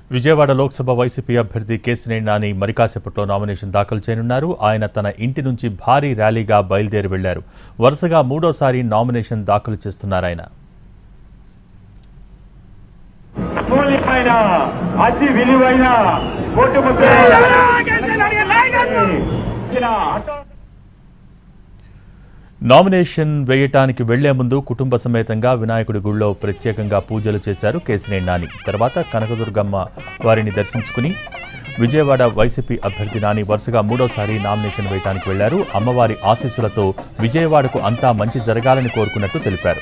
Vijayawada Lok Sabha YCP అభ్యర్థి కేసినేని నాని మరి కాసేపట్లో నామినేషన్ దాఖలు చేయనున్నారు ఆయన తన ఇంటి నుంచి భారీ ర్యాలీగా బయలుదేరి వెళ్లారు వరుసగా మూడోసారి నామినేషన్ దాఖలు చేస్తున్నారు ఆయన కూలిపోయిన అతి విలువైన ఓటు ముద్ర ఇచ్చిన అటో- నామినేషన్ వేయటానికి వెళ్లే ముందు కుటుంబ సమేతంగా వినాయకుడి గుళ్ళో ప్రత్యేకంగా పూజలు చేశారు కేసినేని నాని తర్వాత కనకదుర్గమ్మ వారిని దర్శించుకుని విజయవాడ వైసీపీ అభ్యర్థి నాని వరుసగా మూడోసారి నామినేషన్ వేయటానికి వెళ్లారు అమ్మవారి ఆశీస్సులతో విజయవాడకు అంతా మంచి జరగాలని కోరుకున్నట్టు తెలిపారు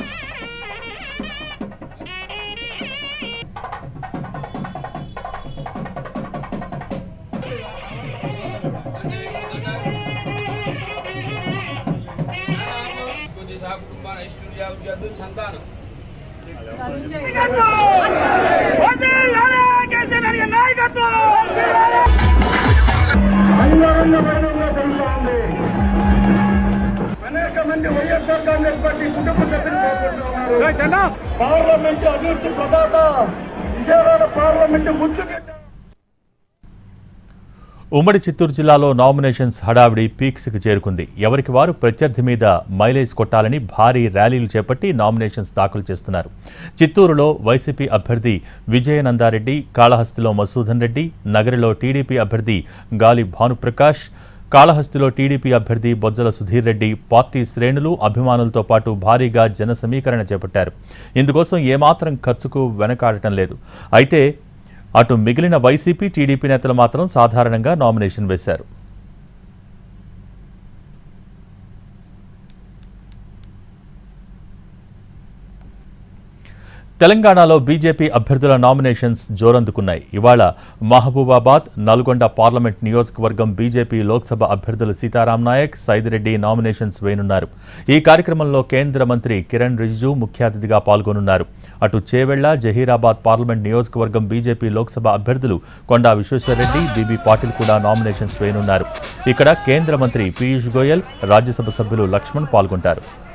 కొద్దిగా కుటుంబాన్ని ఐశ్వర్యాభివృద్ధి సంతానం బహిరంగ బహిరంగ జరుగుతా ఉంది అనేక మంది వైఎస్ఆర్ కాంగ్రెస్ పార్టీ కుటుంబ సభ్యులు కోరుకుంటున్నారు పార్లమెంట్ అభివృద్ధి ప్రదాత విజయవాడ పార్లమెంట్ ముచ్చుగడ్డ ఉమ్మడి చిత్తూరు జిల్లాలో నామినేషన్స్ హడావిడి పీక్స్కి చేరుకుంది ఎవరికి వారు ప్రత్యర్థి మీద మైలేజ్ కొట్టాలని భారీ ర్యాలీలు చేపట్టి నామినేషన్స్ దాఖలు చేస్తున్నారు చిత్తూరులో వైసీపీ అభ్యర్థి విజయనందారెడ్డి కాళహస్తిలో మసూదన్ రెడ్డి నగరిలో టీడీపీ అభ్యర్థి గాలి భానుప్రకాష్ కాళహస్తిలో టీడీపీ అభ్యర్థి బొజ్జల సుధీర్ రెడ్డి పార్టీ శ్రేణులు అభిమానులతో పాటు భారీగా జన సమీకరణ చేపట్టారు ఇందుకోసం ఏమాత్రం ఖర్చుకు వెనకాడటం లేదు అయితే అటు మిగిలిన వైసీపీ టీడీపీ నేతలు మాత్రం సాధారణంగా నామినేషన్ వేశారు తెలంగాణలో బీజేపీ అభ్యర్థుల నామినేషన్స్ జోరందుకున్నాయి ఇవాళ మహబూబాబాద్ నల్గొండ పార్లమెంట్ నియోజకవర్గం బీజేపీ లోక్సభ అభ్యర్థులు సీతారాం నాయక్ సైదిరెడ్డి నామినేషన్స్ వేయనున్నారు ఈ కార్యక్రమంలో కేంద్ర మంత్రి కిరణ్ రిజిజు ముఖ్య అతిథిగా పాల్గొనున్నారు అటు చేవెళ్ల జహీరాబాద్ పార్లమెంట్ నియోజకవర్గం బీజేపీ లోక్సభ అభ్యర్థులు కొండా విశ్వేశ్వరరెడ్డి బీబీ పాటిల్ కూడా నామినేషన్స్ వేయనున్నారు ఇక్కడ కేంద్ర మంత్రి పీయూష్ గోయల్ రాజ్యసభ సభ్యులు లక్ష్మణ్ పాల్గొంటారు